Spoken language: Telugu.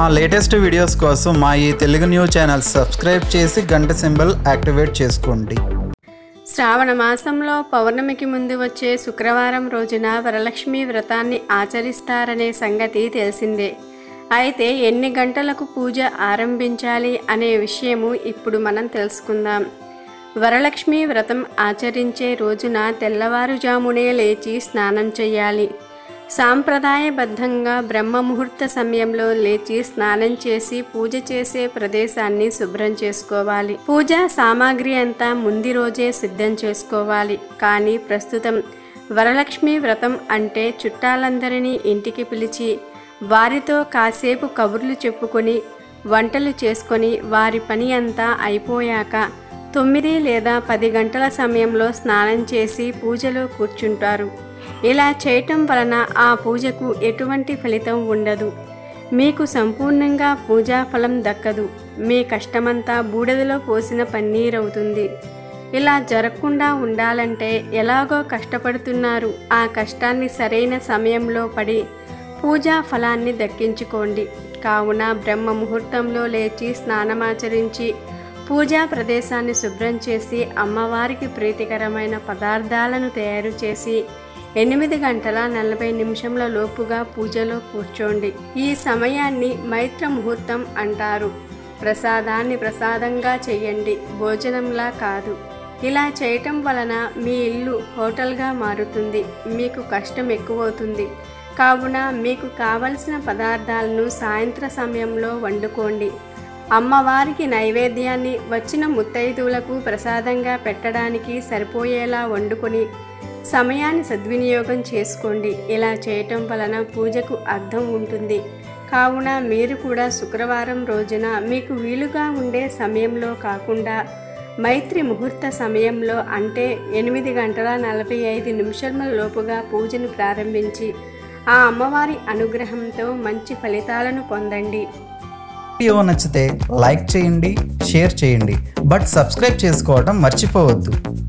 మా లేటెస్ట్ వీడియోస్ కోసం మా ఈ తెలుగు న్యూస్ ఛానల్ సబ్స్క్రైబ్ చేసి గంట సింబల్ యాక్టివేట్ చేసుకోండి శ్రావణ మాసంలో పౌర్ణమికి ముందు వచ్చే శుక్రవారం రోజున వరలక్ష్మి వ్రతాన్ని ఆచరిస్తారనే సంగతి తెలిసిందే అయితే ఎన్ని గంటలకు పూజ ఆరంభించాలి అనే విషయము ఇప్పుడు మనం తెలుసుకుందాం వరలక్ష్మి వ్రతం ఆచరించే రోజున తెల్లవారుజామునే లేచి స్నానం చేయాలి సాంప్రదాయబద్ధంగా బ్రహ్మ ముహూర్త సమయంలో లేచి స్నానం చేసి పూజ చేసే ప్రదేశాన్ని శుభ్రం చేసుకోవాలి పూజా సామాగ్రి అంతా ముందు రోజే సిద్ధం చేసుకోవాలి కానీ ప్రస్తుతం వరలక్ష్మి వ్రతం అంటే చుట్టాలందరినీ ఇంటికి పిలిచి వారితో కాసేపు కబుర్లు చెప్పుకొని వంటలు చేసుకొని వారి పని అంతా అయిపోయాక తొమ్మిది లేదా పది గంటల సమయంలో స్నానం చేసి పూజలో కూర్చుంటారు ఇలా చేయటం వలన ఆ పూజకు ఎటువంటి ఫలితం ఉండదు మీకు సంపూర్ణంగా పూజా ఫలం దక్కదు మీ కష్టమంతా బూడిదలో పోసిన పన్నీరవుతుంది ఇలా జరగకుండా ఉండాలంటే ఎలాగో కష్టపడుతున్నారు ఆ కష్టాన్ని సరైన సమయంలో పడి పూజా ఫలాన్ని దక్కించుకోండి కావున బ్రహ్మ ముహూర్తంలో లేచి స్నానమాచరించి పూజా ప్రదేశాన్ని శుభ్రం చేసి అమ్మవారికి ప్రీతికరమైన పదార్థాలను తయారు చేసి ఎనిమిది గంటల నలభై నిమిషంల లోపుగా పూజలో కూర్చోండి ఈ సమయాన్ని మైత్ర ముహూర్తం అంటారు ప్రసాదాన్ని ప్రసాదంగా చేయండి భోజనంలా కాదు ఇలా చేయటం వలన మీ ఇల్లు హోటల్గా మారుతుంది మీకు కష్టం ఎక్కువవుతుంది కావున మీకు కావలసిన పదార్థాలను సాయంత్ర సమయంలో వండుకోండి అమ్మవారికి నైవేద్యాన్ని వచ్చిన ముత్తైదువులకు ప్రసాదంగా పెట్టడానికి సరిపోయేలా వండుకొని సమయాన్ని సద్వినియోగం చేసుకోండి ఇలా చేయటం వలన పూజకు అర్థం ఉంటుంది కావున మీరు కూడా శుక్రవారం రోజున మీకు వీలుగా ఉండే సమయంలో కాకుండా మైత్రి ముహూర్త సమయంలో అంటే ఎనిమిది గంటల నలభై ఐదు నిమిషాల లోపుగా పూజను ప్రారంభించి ఆ అమ్మవారి అనుగ్రహంతో మంచి ఫలితాలను పొందండి వీడియో నచ్చితే లైక్ చేయండి షేర్ చేయండి బట్ సబ్స్క్రైబ్ చేసుకోవడం మర్చిపోవద్దు